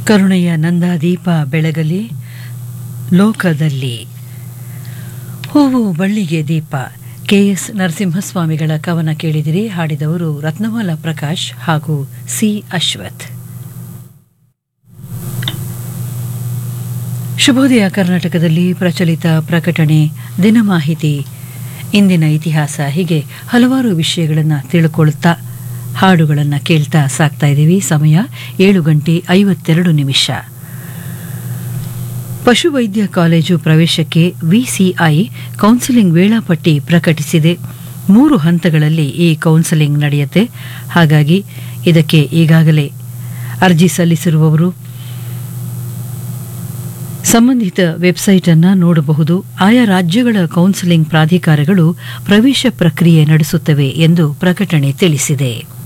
ಕರುಣೆಯ ನಂದಾದೀಪ ಬೆಳಗಲಿ ಲೋಕದಲ್ಲಿ ಹೂವು ಬಳ್ಳಿಗೆ ದೀಪ ಕೆಎಸ್ ನರಸಿಂಹಸ್ವಾಮಿಗಳ ಕವನ ಕೇಳಿದಿರಿ ಹಾಡಿದವರು ರತ್ನಮಾಲ ಪ್ರಕಾಶ್ ಹಾಗೂ ಸಿ ಅಶ್ವಥ್ ಶುಭೋದಯ ಕರ್ನಾಟಕದಲ್ಲಿ ಪ್ರಚಲಿತ ಪ್ರಕಟಣೆ ದಿನಮಾಹಿತಿ ಇಂದಿನ ಇತಿಹಾಸ ಹೀಗೆ ಹಲವಾರು ವಿಷಯಗಳನ್ನು ತಿಳ್ಕೊಳ್ತಾ ಹಾಡುಗಳನ್ನು ಕೇಳ್ತಾ ಸಾಕ್ತಾ ಇದ್ದೀವಿ ಸಮಯ ಏಳು ಗಂಟೆ ಐವತ್ತೆರಡು ನಿಮಿಷ ಪಶುವೈದ್ಯ ಕಾಲೇಜು ಪ್ರವೇಶಕ್ಕೆ ವಿಸಿಐ ಕೌನ್ಸಿಲಿಂಗ್ ವೇಳಾಪಟ್ಟಿ ಪ್ರಕಟಿಸಿದೆ ಮೂರು ಹಂತಗಳಲ್ಲಿ ಈ ಕೌನ್ಸಿಲಿಂಗ್ ನಡೆಯುತ್ತೆ ಹಾಗಾಗಿ ಇದಕ್ಕೆ ಈಗಾಗಲೇ ಅರ್ಜಿ ಸಲ್ಲಿಸಿರುವವರು ಸಂಬಂಧಿತ ವೆಬ್ಸೈಟ್ ಅನ್ನ ನೋಡಬಹುದು ಆಯಾ ರಾಜ್ಯಗಳ ಕೌನ್ಸಿಲಿಂಗ್ ಪ್ರಾಧಿಕಾರಗಳು ಪ್ರವೇಶ ಪ್ರಕ್ರಿಯೆ ನಡೆಸುತ್ತವೆ ಎಂದು ಪ್ರಕಟಣೆ ತಿಳಿಸಿದೆ